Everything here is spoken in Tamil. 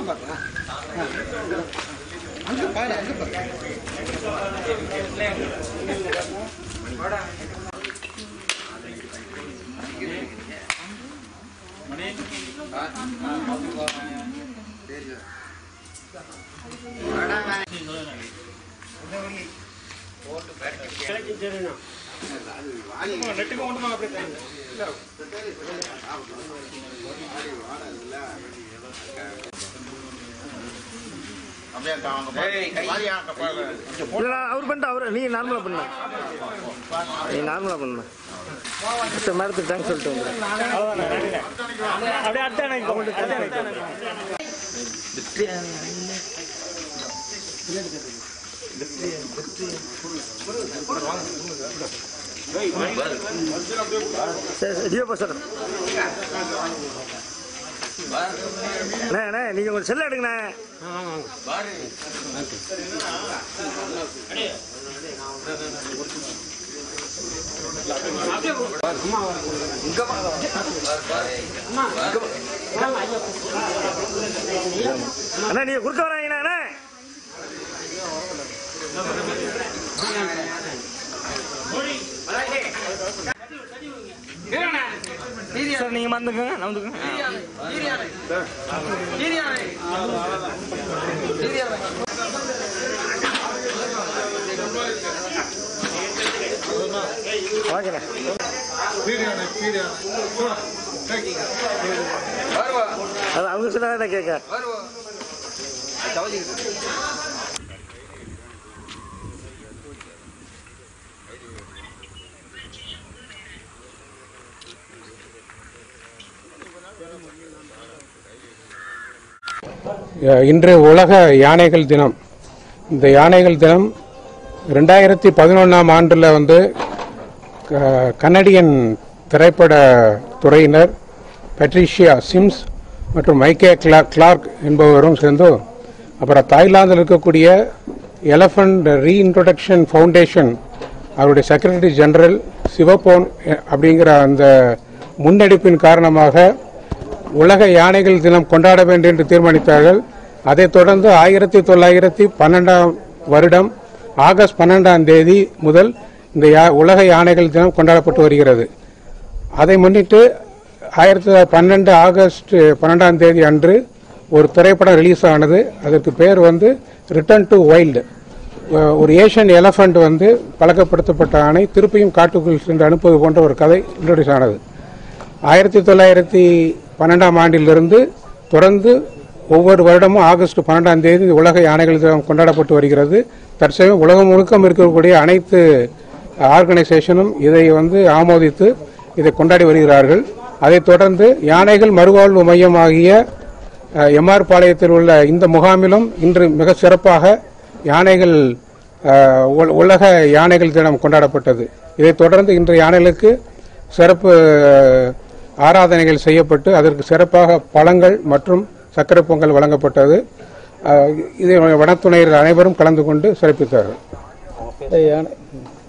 பாரு அங்க பாரு அங்க பாரு இல்ல அவர் பண்ணிட்டு அவர் நீ நார்மலா பண்ண நீ நார்மலா பண்ண அடுத்த மேடத்துக்கு தேங்க்ஸ் சொல்லிட்டு வந்து அப்படியே அடுத்த சரி சரி ஜியோ சார் அண்ணே அண்ணே நீங்கள் உங்கள் செல்ல எடுங்கண்ணே அண்ணா நீங்க குறுக்க வராங்கண்ணா அண்ணா சார் நீங்க மறந்துக்கங்க நம்புக்குங்க ஓகேண்ணே அது அவங்க சொன்னா கேட்க இன்று உலக யானைகள் தினம் இந்த யானைகள் தினம் ரெண்டாயிரத்தி பதினொன்றாம் ஆண்டில் வந்து க- கனடியன் திரைப்பட துறையினர் பெட்ரிஷியா சிம்ஸ் மற்றும் மைக்கே கிளா- கிளார்க் என்பவரும் சேர்ந்து அப்புறம் தாய்லாந்தில் இருக்கக்கூடிய எலஃபண்ட் ரீஇன்ட்ரொடக்ஷன் ஃபவுண்டேஷன் அவருடைய செக்ரட்டரி ஜெனரல் சிவபோன் எ- அப்படிங்கிற அந்த முன்னெடுப்பின் காரணமாக உலக யானைகள் தினம் கொண்டாட வேண்டும் என்று தீர்மானித்தார்கள் அதைத் தொடர்ந்து ஆயிரத்தி தொள்ளாயிரத்தி பன்னெண்டாம் வருடம் ஆகஸ்ட் பன்னெண்டாம் தேதி முதல் இந்த யா- உலக யானைகள் தினம் கொண்டாடப்பட்டு வருகிறது அதை முன்னிட்டு ஆயிரத்தி தொள்ளாயிரத்தி பன்னெண்டு ஆகஸ்ட் பன்னெண்டாம் தேதி அன்று ஒரு திரைப்படம் ரிலீஸ் ஆனது அதற்கு பேர் வந்து ரிட்டர்ன் டு வைல்டு ஒரு ஏஷியன் எலஃபண்ட் வந்து பழக்கப்படுத்தப்பட்ட ஆணை திருப்பியும் காட்டுக்குள் சென்று அனுப்புவது போன்ற ஒரு கதை இன்ட்ரடியூஸ் ஆனது ஆயிரத்தி தொள்ளாயிரத்தி பன்னெண்டாம் ஆண்டிலிருந்து தொடர்ந்து ஒவ்வொரு வருடமும் ஆகஸ்ட் பன்னெண்டாம் தேதி உலக யானைகள் தினம் கொண்டாடப்பட்டு வருகிறது தற்சமயம் உலகம் முழுக்கம் இருக்கக்கூடிய அனைத்து ஆர்கனைசேஷனும் இதை வந்து ஆமோதித்து இதை கொண்டாடி வருகிறார்கள் அதைத் தொடர்ந்து யானைகள் மறுவாழ்வு மையமாகிய எம்ஆர் பாளையத்தில் உள்ள இந்த முகாமிலும் இன்று மிக சிறப்பாக யானைகள் அஹ், உல- உலக யானைகள் தினம் கொண்டாடப்பட்டது இதைத் தொடர்ந்து இன்று யானைகளுக்கு சிறப்பு அஹ், ஆராதனைகள் செய்யப்பட்டு அதற்கு சிறப்பாக பழங்கள் மற்றும் சக்கரை பொங்கல் வழங்கப்பட்டது அஹ், இதை வனத்துறையினர் அனைவரும் கலந்து கொண்டு சிறப்பித்தார்கள் யானை